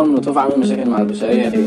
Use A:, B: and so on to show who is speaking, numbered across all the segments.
A: مطوف عامل مشاكل مع البشرية ليه؟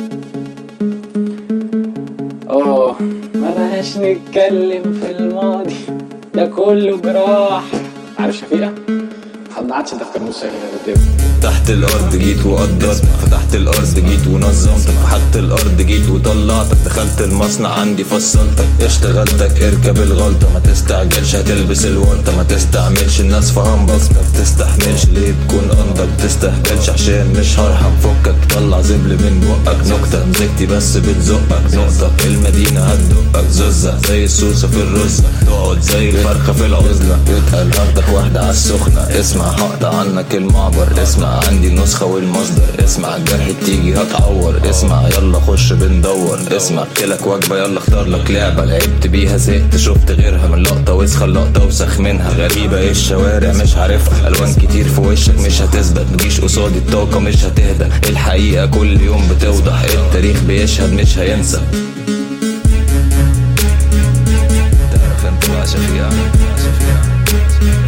A: اوه ملهاش نتكلم في الماضي ده كله جراح عارف شفيقة؟ ما عادش دفتر مشاكل يا بتبقى
B: تحت الارض جيت وقدرت فتحت الارض جيت ونظمتك فحت الارض جيت وطلعتك دخلت المصنع عندي فصلتك اشتغلتك اركب الغلطة ما تستعجلش هتلبس الورطة ما تستعملش الناس في هنبسط ما تستحملش ليه تكون انضج تستهبلش عشان مش هرحم فكك طلع زبل من بقك نكتة مسكتي بس بتزقك نقطة المدينة هتدقك ززة زي السوسة في الرزة تقعد زي الفرخة في العزلة يتقل هاخدك واحدة على السخنة اسمع هقطع عنك المعبر اسمع عندي النسخة والمصدر اسمع الجرح تيجي هتعور اسمع يلا خش بندور اسمع كلك وجبة يلا اختار لك لعبة لعبت بيها زهقت شفت غيرها من لقطة وسخة اللقطة وسخ منها غريبة ايه الشوارع مش عارفها الوان كتير في وشك مش هتثبت تجيش قصادي الطاقة مش هتهدى الحقيقة كل يوم بتوضح التاريخ بيشهد مش هينسى تعرف انت بقى شفيع شفيع